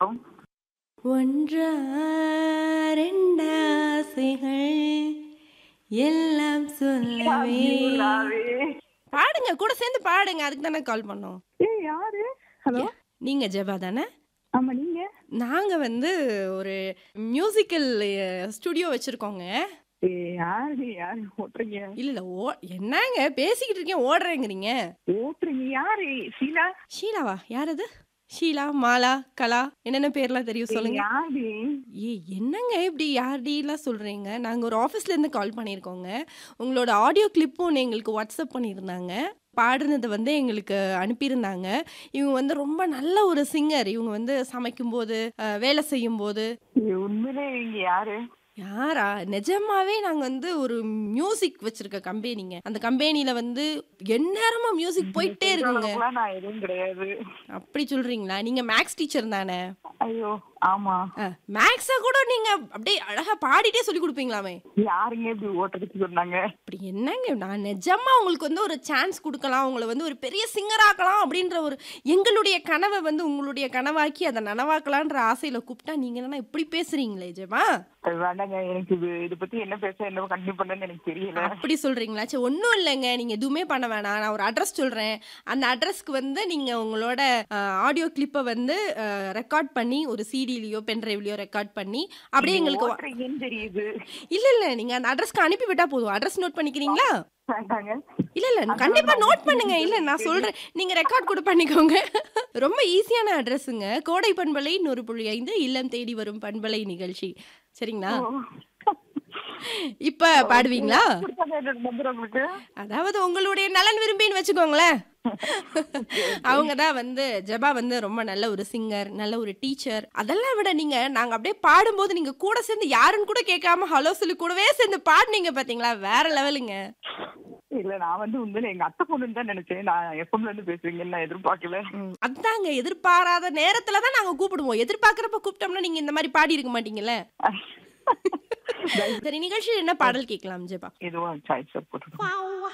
வணக்கம் ஒன்றா ரெண்டாசைகள் எல்லாம் சொல்லவே நீலாவே. பாடுங்க கூட சேர்ந்து பாடுங்க அதுக்கு தானே கால் பண்ணோம் ஏய் யாரு ஹலோ நீங்க ஜெபா தானே ஆமா நீங்க நாங்க வந்து ஒரு மியூசிக்கல் ஸ்டுடியோ வச்சிருக்கோங்க ஏய் யாரு யாரு ஓட்டுறீங்க இல்ல இல்ல ஓ என்னங்க பேசிக்கிட்டு இருக்கேன் ஓடுறேங்கிறீங்க ஓட்டுறீங்க யாரு ஷீலா ஷீலாவா யார் அது ஷீலா மாலா கலா என்னென்ன பேர்லாம் தெரியும் ஏய், சொல்லுங்க யாரு ஏ என்னங்க இப்படி யார்டிலாம் சொல்கிறீங்க நாங்கள் ஒரு ஆஃபீஸ்லேருந்து கால் பண்ணியிருக்கோங்க உங்களோட ஆடியோ கிளிப்பும் ஒன்று எங்களுக்கு வாட்ஸ்அப் பண்ணியிருந்தாங்க பாடுனதை வந்து எங்களுக்கு அனுப்பியிருந்தாங்க இவங்க வந்து ரொம்ப நல்ல ஒரு சிங்கர் இவங்க வந்து சமைக்கும்போது அஹ், வேலை செய்யும்போது ஏய், உண்மையிலே இங்க யாரு யாரா நிஜமாவே நாங்கள் வந்து ஒரு மியூசிக் வச்சிருக்க கம்பெனிங்க அந்த கம்பெனியில் வந்து எந்நேரமும் மியூசிக் போயிட்டே இருக்குங்க அளவுக்குலாம் நான் எதுவும் கிடையாது அப்படி சொல்கிறீங்களா நீங்கள் மேக்ஸ் டீச்சர் தானே ஐயோ ஆமா மேக்ஸை கூட நீங்கள் அப்படியே அழகாக பாடிட்டே சொல்லி கொடுப்பீங்களாமே யாருங்க இப்படி ஓட்டுறதுக்கு சொன்னாங்க அப்படி என்னங்க நான் நிஜமா உங்களுக்கு வந்து ஒரு சான்ஸ் கொடுக்கலாம் உங்களை வந்து ஒரு பெரிய சிங்கர் ஆக்கலாம் அப்படின்ற ஒரு எங்களுடைய கனவை வந்து உங்களுடைய கனவாக்கி அதை நனவாக்கலான்ற ஆசையில கூப்பிட்டா நீங்க என்ன இப்படி பேசுறீங்களே ஜெமா அது வேண்டாங்க எனக்கு இது இதை பத்தி என்ன பேச என்ன கண்டினியூ பண்ணன்னு எனக்கு தெரியல அப்படி சொல்றீங்களா சரி ஒன்றும் இல்லைங்க நீங்க எதுவுமே பண்ண வேணாம் நான் ஒரு அட்ரஸ் சொல்றேன் அந்த அட்ரஸ்க்கு வந்து நீங்க உங்களோட ஆடியோ கிளிப்பை வந்து ரெக்கார்ட் பண்ணி ஒரு சிடிலையோ பென்ட்ரைவ்லையோ ரெக்கார்ட் பண்ணி அப்படியே எங்களுக்கு வா- ஓட்டுறீங்கன்னு தெரியுது இல்ல இல்ல நீங்க அந்த அட்ரஸ்க்கு அனுப்பி விட்டா போதும் அட்ரஸ் நோட் பண்ணிக்கிறீங்களா வேண்டாங்க இல்ல இல்ல கண்டிப்பா நோட் பண்ணுங்க இல்ல நான் சொல்றேன் நீங்க ரெக்கார்ட் கூட பண்ணிக்கோங்க ரொம்ப ஈஸியான அட்ரஸுங்க கோடை பண்பலை நூறு புள்ளி ஐந்து இல்லம் தேடி வரும் பண்பலை நிகழ்ச்சி சரிங்களா இப்ப பாடுவீங்களா கொடுத்தாங்க என்னோட நம்பர் உங்களுக்கு அதாவது உங்களுடைய நலன் விரும்பின்னு வச்சுக்கோங்களேன் அவங்க தான் வந்து ஜெபா வந்து ரொம்ப நல்ல ஒரு சிங்கர் நல்ல ஒரு டீச்சர் அதெல்லாம் விட நீங்க நாங்க அப்படியே பாடும்போது நீங்க கூட சேர்ந்து யாருன்னு கூட கேட்காம ஹலோ சொல்லி கூடவே சேர்ந்து பாடுனீங்க பாத்தீங்களா வேற லெவலுங்க இல்ல நான் வந்து உண்மையில எங்க அத்தை பொண்ணுன்னு தான் நினைச்சேன் நான் எப்பம்ல இருந்து பேசுவீங்கன்னு நான் எதிர்பார்க்கல ம், அதாங்க எதிர்பாராத நேரத்துல தான் நாங்க கூப்பிடுவோம் எதிர்பார்க்கறப்ப கூப்பிட்டோம்னா நீங்க இந்த மாதிரி பாடி இருக்க மாட்டீங்கல்ல சரி நிகழ்ச்சியில் என்ன பாடல் கேட்கலாம் ஜெபா எதுவும் சாய்ஸ் போட்டு